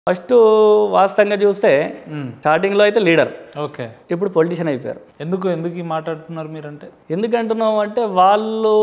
First వాస్తవంగా చూస్తే మ్మ్. స్టార్టింగ్లో అయితే లీడర్ ఓకే ఇప్పుడు పొలిటీషియన్ అయిపోయారు ఎందుకు ఎందుకు ఈ మాట్లాడుతున్నారు మీరంటే ఎందుకంటున్నాం అంటే వాళ్ళు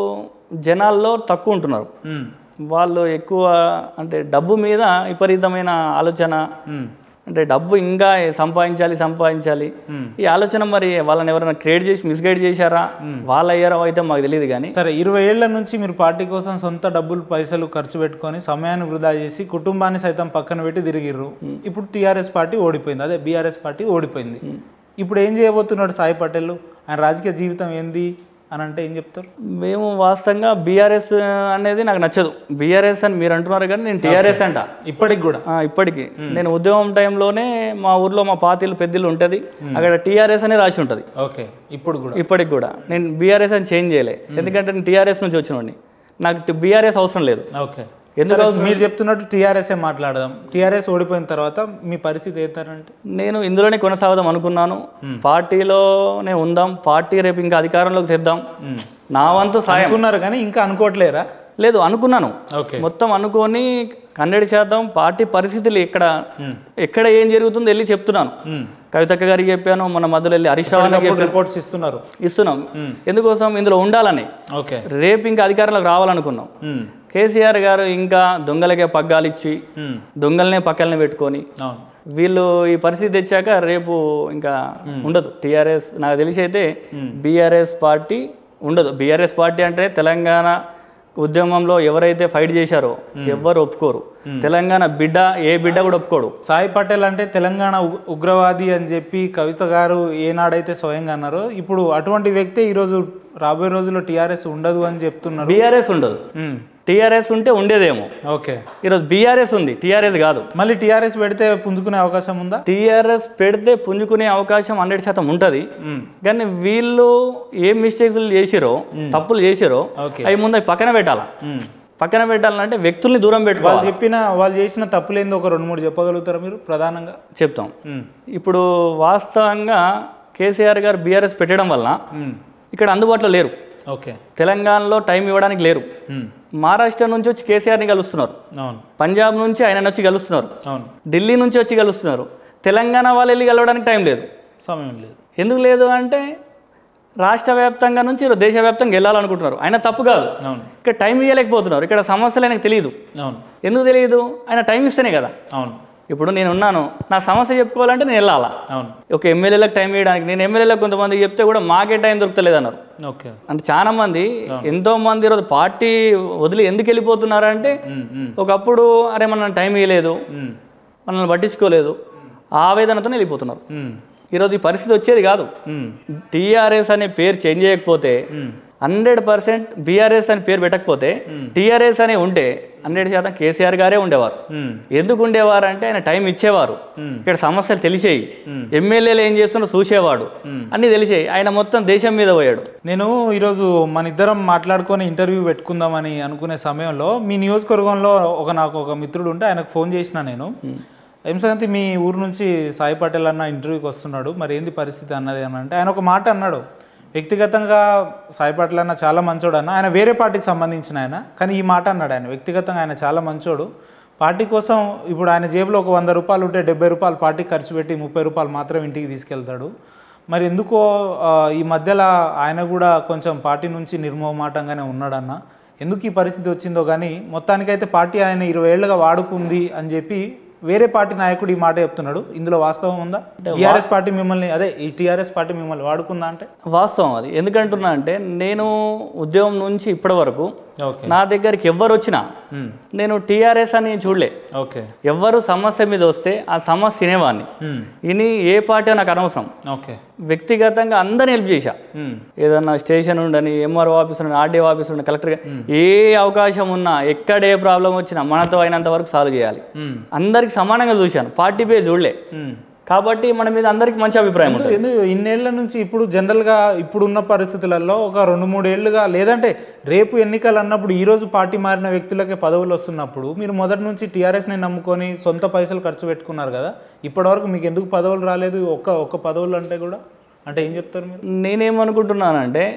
జనాల్లో తక్కువ ఉంటున్నారు మ్మ్. వాళ్ళు ఎక్కువ అంటే డబ్బు మీద విపరీతమైన ఆలోచన మ్మ్. అంటే డబ్బు ఇంకా సంపాదించాలి సంపాదించాలి మ్మ్. ఈ ఆలోచన మరి వాళ్ళని ఎవరైనా క్రియేట్ చేసి మిస్గైడ్ చేశారా వాళ్ళు అయ్యారో అయితే మాకు తెలియదు కానీ సరే ఇరవై ఏళ్ల నుంచి మీరు పార్టీ కోసం సొంత డబ్బులు పైసలు ఖర్చు పెట్టుకొని సమయాన్ని వృధా చేసి కుటుంబాన్ని సైతం పక్కన పెట్టి తిరిగిర్రు ఇప్పుడు టీఆర్ఎస్ పార్టీ ఓడిపోయింది అదే బీఆర్ఎస్ పార్టీ ఓడిపోయింది ఇప్పుడు ఏం చేయబోతున్నాడు సాయి పటేల్ ఆయన రాజకీయ జీవితం ఏంది అని అంటే ఏం చెప్తారు మేము వాస్తవంగా బీఆర్ఎస్ అనేది నాకు నచ్చదు బీఆర్ఎస్ అని మీరు అంటున్నారు కానీ నేను టీఆర్ఎస్ అంట ఇప్పటికి కూడా ఆ, ఇప్పటికీ నేను ఉద్యమం టైంలోనే మా ఊర్లో మా పాతిలు పెద్దలు ఉంటుంది అక్కడ టీఆర్ఎస్ అని రాసి ఉంటుంది ఓకే ఇప్పుడు కూడా ఇప్పటికి కూడా నేను బీఆర్ఎస్ అని చేంజ్ చేయలే ఎందుకంటే నేను టీఆర్ఎస్ నుంచి వచ్చినోడిని నాకు బీఆర్ఎస్ అవసరం లేదు ఓకే ఎందుకు సరే, మీరు చెప్తున్నట్టు టీఆర్ఎస్ఏ మాట్లాడదాం టీఆర్ఎస్ ఓడిపోయిన తర్వాత మీ పరిస్థితి ఏంటంటే నేను ఇందులోనే కొనసాగుదాం అనుకున్నాను పార్టీలోనే ఉందాం పార్టీ రేపు ఇంకా అధికారంలోకి తెద్దాం నా వంతు సాయం అనుకున్నారు కానీ ఇంకా అనుకోవట్లేరా లేదు అనుకున్నాను ఓకే మొత్తం అనుకొని హండ్రెడ్ శాతం పార్టీ పరిస్థితులు ఎక్కడ ఎక్కడ ఏం జరుగుతుందో వెళ్ళి చెప్తున్నాను కవితక్క గారికి చెప్పాను మన మధ్యలో వెళ్ళి హరీష్ రావు గారికి చెప్పాను. రిపోర్ట్స్ ఇస్తున్నారు ఇస్తున్నాం ఎందుకోసం ఇందులో ఉండాలని ఓకే రేపు ఇంకా అధికారంలోకి రావాలనుకున్నాం కేసీఆర్ గారు ఇంకా దొంగలకే పగ్గాలు ఇచ్చి దొంగలనే పక్కలనే పెట్టుకొని అవును వీళ్ళు ఈ పరిస్థితి తెచ్చాక రేపు ఇంకా ఉండదు టీఆర్ఎస్ నాకు తెలిసి అయితే బీఆర్ఎస్ పార్టీ ఉండదు బీఆర్ఎస్ పార్టీ అంటే తెలంగాణ ఉద్యమంలో ఎవరైతే ఫైట్ చేశారో ఎవ్వరు ఒప్పుకోరు తెలంగాణ బిడ్డ ఏ బిడ్డ కూడా ఒప్పుకోడు సాయి పటేల్ అంటే తెలంగాణ ఉ- ఉగ్రవాది అని చెప్పి కవిత గారు ఏనాడైతే స్వయంగా అన్నారో ఇప్పుడు అటువంటి వ్యక్తి ఈరోజు రాబోయే రోజుల్లో టీఆర్ఎస్ ఉండదు అని చెప్తున్నారు బీఆర్ఎస్ ఉండదు మ్మ్. టీఆర్ఎస్ ఉంటే ఉండేదేమో ఓకే ఈరోజు బీఆర్ఎస్ ఉంది టీఆర్ఎస్ కాదు మళ్ళీ టీఆర్ఎస్ పెడితే పుంజుకునే అవకాశం ఉందా టీఆర్ఎస్ పెడితే పుంజుకునే అవకాశం హండ్రెడ్ శాతం ఉంటుంది మ్మ్. కానీ వీళ్ళు ఏం మిస్టేక్స్ చేసిరో తప్పులు చేసిరో ఓకే అవి ముందు అవి పక్కన పెట్టాలా మ్మ్. పక్కన పెట్టాలంటే వ్యక్తుల్ని దూరం వాళ్ళు పెట్టుకోవాలి చెప్పిన వాళ్ళు చేసిన తప్పులేందో ఒక రెండు మూడు చెప్పగలుగుతారా మీరు ప్రధానంగా చెప్తాం మ్మ్. ఇప్పుడు వాస్తవంగా కేసీఆర్ గారు బీఆర్ఎస్ పెట్టడం వలన మ్మ్. ఇక్కడ అందుబాటులో లేరు ఓకే తెలంగాణలో టైం ఇవ్వడానికి లేరు మ్మ్. మహారాష్ట్ర నుంచి వచ్చి కేసీఆర్ని కలుస్తున్నారు అవును పంజాబ్ నుంచి ఆయన వచ్చి కలుస్తున్నారు అవును ఢిల్లీ నుంచి వచ్చి కలుస్తున్నారు తెలంగాణ వాళ్ళు వెళ్ళి కలవడానికి టైం లేదు సమయం లేదు ఎందుకు లేదు అంటే రాష్ట్ర వ్యాప్తంగా నుంచి ఈరోజు దేశవ్యాప్తంగా వెళ్ళాలనుకుంటున్నారు ఆయన తప్పు కాదు అవును ఇక్కడ టైం ఇవ్వలేకపోతున్నారు ఇక్కడ సమస్యలు ఆయనకు తెలియదు అవును ఎందుకు తెలియదు ఆయన టైం ఇస్తేనే కదా అవును ఇప్పుడు నేను ఉన్నాను నా సమస్య చెప్పుకోవాలంటే నేను వెళ్ళాలా అవును ఒక ఎమ్మెల్యేలకు టైం ఇవ్వడానికి నేను ఎమ్మెల్యేలకు కొంతమంది చెప్తే కూడా మాకే టైం దొరుకుతలేదు అన్నారు ఓకే అంటే చాలా మంది ఎంతో మంది ఈరోజు పార్టీ వదిలి ఎందుకు వెళ్ళిపోతున్నారు అంటే మ్మ్. మ్మ్. ఒకప్పుడు అరే మన టైం ఇవ్వలేదు మ్మ్. మనల్ని పట్టించుకోలేదు ఆవేదనతో వెళ్ళిపోతున్నారు మ్మ్. ఈరోజు ఈ పరిస్థితి వచ్చేది కాదు మ్మ్. టీఆర్ఎస్ అనే పేరు చేంజ్ చేయకపోతే మ్మ్. హండ్రెడ్ పర్సెంట్ బీఆర్ఎస్ అని పేరు పెట్టకపోతే టీఆర్ఎస్ అని ఉంటే హండ్రెడ్ శాతం కేసీఆర్ గారే ఉండేవారు మ్మ్. ఎందుకు ఉండేవారు అంటే ఆయన టైం ఇచ్చేవారు మ్మ్. ఇక్కడ సమస్యలు తెలిసేయి మ్మ్. ఎమ్మెల్యేలు ఏం చేస్తున్నా చూసేవాడు అన్నీ తెలిసేయి ఆయన మొత్తం దేశం మీద పోయాడు నేను ఈరోజు మన ఇద్దరం మాట్లాడుకొని ఇంటర్వ్యూ పెట్టుకుందామని అనుకునే సమయంలో మీ నియోజకవర్గంలో ఒక నాకు ఒక మిత్రుడు ఉంటే ఆయనకు ఫోన్ చేసిన నేను ఏం సంగతి మీ ఊరు నుంచి సాయి పటేల్ అన్న ఇంటర్వ్యూకి వస్తున్నాడు మరి ఏంది పరిస్థితి అన్నది అని అంటే ఆయన ఒక మాట అన్నాడు వ్యక్తిగతంగా సాయి పటేల్ అన్న చాలా మంచోడు అన్న ఆయన వేరే పార్టీకి సంబంధించిన ఆయన కానీ ఈ మాట అన్నాడు ఆయన వ్యక్తిగతంగా ఆయన చాలా మంచోడు పార్టీ కోసం ఇప్పుడు ఆయన జేబులో ఒక వంద రూపాయలు ఉంటే డెబ్బై రూపాయలు పార్టీ ఖర్చు పెట్టి ముప్పై రూపాయలు మాత్రం ఇంటికి తీసుకెళ్తాడు మరి ఎందుకో ఆ, ఈ మధ్యలో ఆయన కూడా కొంచెం పార్టీ నుంచి నిర్మోహమాటంగానే ఉన్నాడన్న ఎందుకు ఈ పరిస్థితి వచ్చిందో కానీ మొత్తానికైతే పార్టీ ఆయన ఇరవై ఏళ్ళుగా వాడుకుంది అని చెప్పి వేరే పార్టీ నాయకుడు ఈ మాట చెప్తున్నాడు ఇందులో వాస్తవం ఉందా టీఆర్ఎస్ పార్టీ మిమ్మల్ని అదే ఈ టీఆర్ఎస్ పార్టీ మిమ్మల్ని వాడుకుందా అంటే వాస్తవం అది ఎందుకంటున్నా అంటే నేను ఉద్యోగం నుంచి ఇప్పటి వరకు ఓకే నా దగ్గరికి ఎవ్వరు వచ్చినా నేను టీఆర్ఎస్ అని చూడలే ఓకే ఎవ్వరు సమస్య మీద వస్తే ఆ సమస్య వినేవాడిని ఇని ఏ పార్టీ నాకు అనవసరం ఓకే వ్యక్తిగతంగా అందరిని హెల్ప్ చేశా ఏదన్నా స్టేషన్ ఉండని ఎంఆర్ఓ ఆఫీస్ ఉండని ఆర్డీఓ ఆఫీస్ ఉండని కలెక్టర్ ఏ అవకాశం ఉన్నా ఎక్కడ ఏ ప్రాబ్లం వచ్చినా మనతో అయినంత వరకు సాల్వ్ చేయాలి అందరికి సమానంగా చూశాను పార్టీ పే చూడలే కాబట్టి మన మీద అందరికి మంచి అభిప్రాయం ఉంటుంది ఎందుకు ఇన్నేళ్ల నుంచి ఇప్పుడు జనరల్గా ఇప్పుడున్న పరిస్థితులలో ఒక రెండు మూడు ఏళ్ళుగా లేదంటే రేపు ఎన్నికలు అన్నప్పుడు ఈ రోజు పార్టీ మారిన వ్యక్తులకే పదవులు వస్తున్నప్పుడు మీరు మొదటి నుంచి టీఆర్ఎస్ని నమ్ముకొని సొంత పైసలు ఖర్చు పెట్టుకున్నారు కదా ఇప్పటివరకు మీకు ఎందుకు పదవులు రాలేదు ఒక్క ఒక్క పదవులు అంటే కూడా అంటే ఏం చెప్తారు మీరు నేనేమనుకుంటున్నానంటే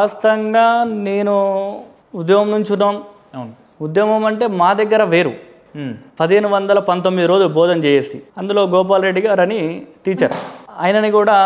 వాస్తవంగా నేను ఉద్యమం నుంచి ఉన్నాం అవును ఉద్యమం అంటే మా దగ్గర వేరు ఉమ్, పదిహేను వందల పంతొమ్మిది రోజులు బోధన చేసి అందులో గోపాల్ రెడ్డి గారు అని టీచర్ ఆయనని కూడా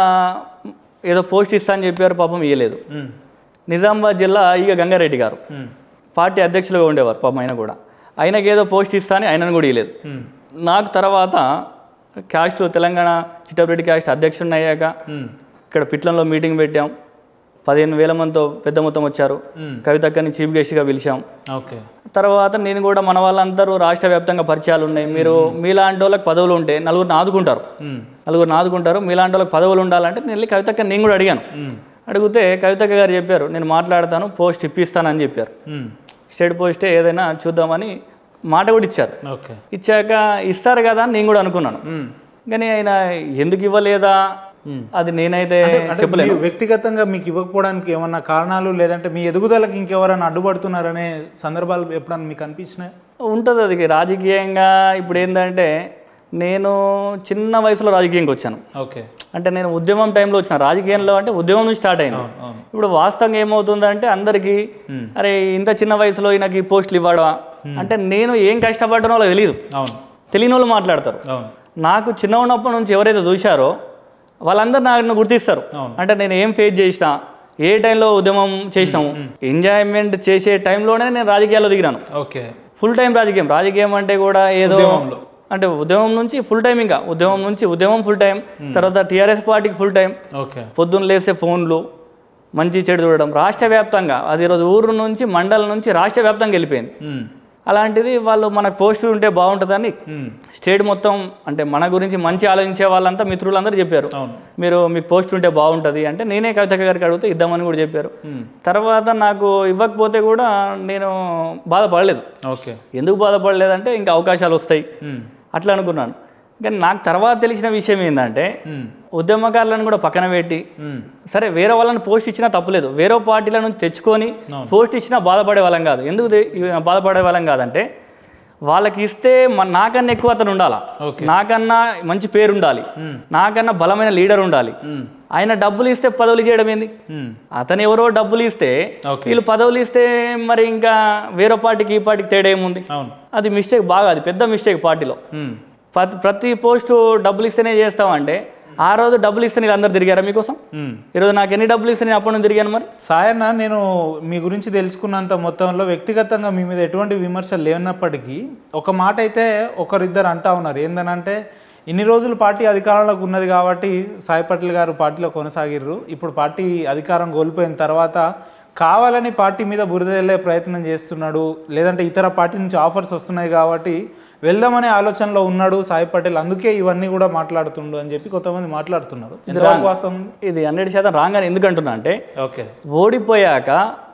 ఏదో పోస్ట్ ఇస్తా అని చెప్పారు పాపం ఇవ్వలేదు ఉమ్, నిజామాబాద్ జిల్లా ఈగ గంగారెడ్డి గారు ఉమ్, పార్టీ అధ్యక్షులుగా ఉండేవారు పాపం ఆయన కూడా ఆయనకి ఏదో పోస్ట్ ఇస్తా అని ఆయనను కూడా ఇవ్వలేదు ఉమ్, నాకు తర్వాత క్యాస్ట్ తెలంగాణ చిట్టపరెడ్డి క్యాస్ట్ అధ్యక్షుడిని అయ్యాక ఉమ్, ఇక్కడ పిట్లంలో మీటింగ్ పెట్టాం పదిహేను వేల మందితో పెద్ద మొత్తం వచ్చారు ఉమ్, కవితక్కని చీఫ్ గెస్ట్గా పిలిచాం ఓకే తర్వాత నేను కూడా మన వాళ్ళందరూ రాష్ట్ర వ్యాప్తంగా పరిచయాలు ఉన్నాయి మీరు మీలాంటి వాళ్ళకి పదవులు ఉంటే నలుగురిని ఆదుకుంటారు ఉమ్, నలుగురిని ఆదుకుంటారు మీలాంటి వాళ్ళకి పదవులు ఉండాలంటే నేను వెళ్ళి కవితక్క నేను కూడా అడిగాను ఉమ్, అడిగితే కవితక్క గారు చెప్పారు నేను మాట్లాడతాను పోస్ట్ ఇప్పిస్తానని చెప్పారు ఉమ్, స్టేట్ పోస్టే ఏదైనా చూద్దామని మాట కూడా ఇచ్చారు ఓకే ఇచ్చాక ఇస్తారు కదా అని నేను కూడా అనుకున్నాను ఉమ్. కానీ ఆయన ఎందుకు ఇవ్వలేదా అది నేనైతే అంటే మీ వ్యక్తిగతంగా మీకు ఇవ్వకపోవడానికి ఏమన్నా కారణాలు లేదంటే మీ ఎదుగుదలకి ఇంకెవరైనా అడ్డుపడుతున్నారనే సందర్భాలు ఎప్పుడన్నా మీకు అనిపించినాయి ఉంటుంది అది రాజకీయంగా ఇప్పుడు ఏంటంటే నేను చిన్న వయసులో రాజకీయంకి వచ్చాను ఓకే అంటే నేను ఉద్యమం టైంలో వచ్చిన రాజకీయంలో అంటే ఉద్యమం నుంచి స్టార్ట్ అయింది అవును అవును ఇప్పుడు వాస్తవంగా ఏమవుతుందంటే అందరికీ Hmm. అరే ఇంత చిన్న వయసులో ఈయనకి పోస్టులు ఇవ్వడా అంటే నేను ఏం కష్టపడ్డానో వాళ్ళకి తెలియదు అవును తెలియని వాళ్ళు మాట్లాడతారు అవును నాకు చిన్న ఉన్నప్పటి నుంచి ఎవరైతే చూశారో వాళ్ళందరూ నన్ను గుర్తిస్తారు అవును. అంటే నేను ఏం ఫేస్ చేసినా ఏ టైంలో ఉద్యమం చేసినాము ఎంజాయ్మెంట్ చేసే టైంలోనే నేను రాజకీయాల్లో దిగినాను ఓకే ఫుల్ టైం రాజకీయం రాజకీయం అంటే కూడా ఏదో ఉద్యమంలో. అంటే ఉద్యమం నుంచి ఫుల్ టైం ఇంకా ఉద్యమం నుంచి ఉద్యమం ఫుల్ టైం తర్వాత టీఆర్ఎస్ పార్టీకి ఫుల్ టైం ఓకే పొద్దున్న లేసే ఫోన్లు మంచి చెడు చూడడం రాష్ట్ర వ్యాప్తంగా అది ఈరోజు ఊరు నుంచి మండలం నుంచి రాష్ట్ర వ్యాప్తంగా వెళ్ళిపోయింది ఉమ్, అలాంటిది వాళ్ళు మనకు పోస్ట్ ఉంటే బాగుంటుందని ఉమ్, స్టేట్ మొత్తం అంటే మన గురించి మంచి ఆలోచించే వాళ్ళంతా మిత్రులందరూ చెప్పారు అవును మీరు మీకు పోస్ట్ ఉంటే బాగుంటుంది అంటే నేనే కవితక్క గారికి అడిగితే ఇద్దామని కూడా చెప్పారు ఉమ్, తర్వాత నాకు ఇవ్వకపోతే కూడా నేను బాధపడలేదు ఓకే ఎందుకు బాధపడలేదంటే ఇంకా అవకాశాలు వస్తాయి ఉమ్, అట్లా అనుకున్నాను కానీ నాకు తర్వాత తెలిసిన విషయం ఏంటంటే ఉమ్, ఉద్యమకారులను కూడా పక్కన పెట్టి ఉమ్, సరే వేరే వాళ్ళని పోస్ట్ ఇచ్చినా తప్పులేదు వేరే పార్టీల నుంచి తెచ్చుకొని అవును. పోస్ట్ ఇచ్చినా బాధపడే వాళ్ళం కాదు ఎందుకు దే- ఇవి బాధపడే వాళ్ళం కాదంటే వాళ్ళకి ఇస్తే మన నాకన్నా ఎక్కువ అతను ఉండాలా ఓకే నాకన్నా మంచి పేరు ఉండాలి ఉమ్, నాకన్నా బలమైన లీడర్ ఉండాలి ఉమ్, ఆయన డబ్బులు ఇస్తే పదవులు చేయడం ఏంది ఉమ్, అతను ఎవరో డబ్బులు ఇస్తే ఓకే వీళ్ళు పదవులు ఇస్తే మరి ఇంకా వేరే పార్టీకి ఈ పార్టీకి తేడా ఏముంది అవును అది మిస్టేక్ బాగా అది పెద్ద మిస్టేక్ పార్టీలో ఉమ్, ప్రతి ప్రతి పోస్టు డబ్బులు ఇస్తేనే చేస్తామంటే ఆ రోజు డబ్బులు ఇస్తే నీళ్ళు అందరు తిరిగారా మీకోసం ఉమ్. ఈరోజు నాకు ఎన్ని డబ్బులు ఇస్తే నేను అప్పటి నుంచి తిరిగాను మరి సాయన్న నేను మీ గురించి తెలుసుకున్నంత మొత్తంలో వ్యక్తిగతంగా మీ మీద ఎటువంటి విమర్శలు లేనప్పటికీ ఒక మాట అయితే ఒకరిద్దరు అంటా ఉన్నారు ఏందనంటే ఇన్ని రోజులు పార్టీ అధికారంలోకి ఉన్నది కాబట్టి సాయి పటేల్ గారు పార్టీలో కొనసాగిర్రు ఇప్పుడు పార్టీ అధికారం కోల్పోయిన తర్వాత కావాలని పార్టీ మీద బురద వెళ్ళే ప్రయత్నం చేస్తున్నాడు లేదంటే ఇతర పార్టీ నుంచి ఆఫర్స్ వస్తున్నాయి కాబట్టి వెళ్దామనే ఆలోచనలో ఉన్నాడు సాయి పటేల్ అందుకే ఇవన్నీ కూడా మాట్లాడుతుండు అని చెప్పి కొంతమంది మాట్లాడుతున్నారు ఎంతవరకు వాస్తవం ఇది హండ్రెడ్ శాతం రాంగ్ అని ఎందుకు అంటున్నా అంటే ఓకే ఓడిపోయాక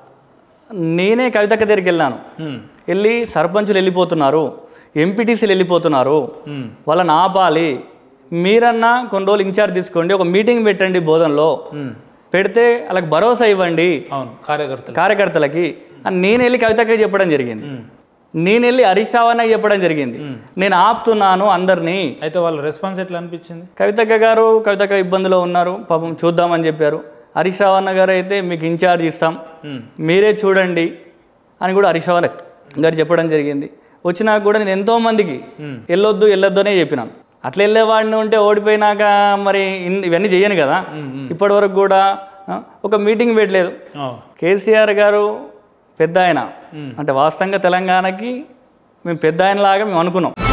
నేనే కవితక్క దగ్గరికి వెళ్ళాను ఉమ్, వెళ్ళి సర్పంచులు వెళ్ళిపోతున్నారు ఎంపీటీసీలు వెళ్ళిపోతున్నారు ఉమ్, వాళ్ళని ఆపాలి మీరన్నా కొన్ని రోజులు ఇన్ఛార్జ్ తీసుకోండి ఒక మీటింగ్ పెట్టండి బోధనలో ఉమ్. పెడితే వాళ్ళకి భరోసా ఇవ్వండి అవును కార్యకర్తలు కార్యకర్తలకి అని నేను వెళ్ళి కవితకి చెప్పడం జరిగింది ఉమ్. నేను వెళ్ళి హరీష్ రావు అన్నకి చెప్పడం జరిగింది మ్మ్. నేను ఆపుతున్నాను అందరినీ అయితే వాళ్ళ రెస్పాన్స్ ఎట్లా అనిపించింది కవితక్క గారు కవితక్క ఇబ్బందిలో ఉన్నారు పాపం చూద్దామని చెప్పారు హరీష్ రావు అన్న గారు అయితే మీకు ఇన్ఛార్జ్ ఇస్తాం ఉమ్, మీరే చూడండి అని కూడా హరీష్ రావు గారు చెప్పడం జరిగింది వచ్చినాక కూడా నేను ఎంతో మందికి ఉమ్, వెళ్ళొద్దు వెళ్ళొద్దు అనే చెప్పినాను అట్లా వెళ్ళేవాడిని ఉంటే ఓడిపోయినాక మరి ఇన్- ఇవన్నీ చేయను కదా ఉమ్, ఉమ్. ఇప్పటి వరకు కూడా ఆ, ఒక మీటింగ్ పెట్టలేదు ఓ, కేసీఆర్ గారు పెద్ద ఆయన ఉమ్. అంటే వాస్తవంగా తెలంగాణకి మేము పెద్ద ఆయనలాగా మేము అనుకున్నాం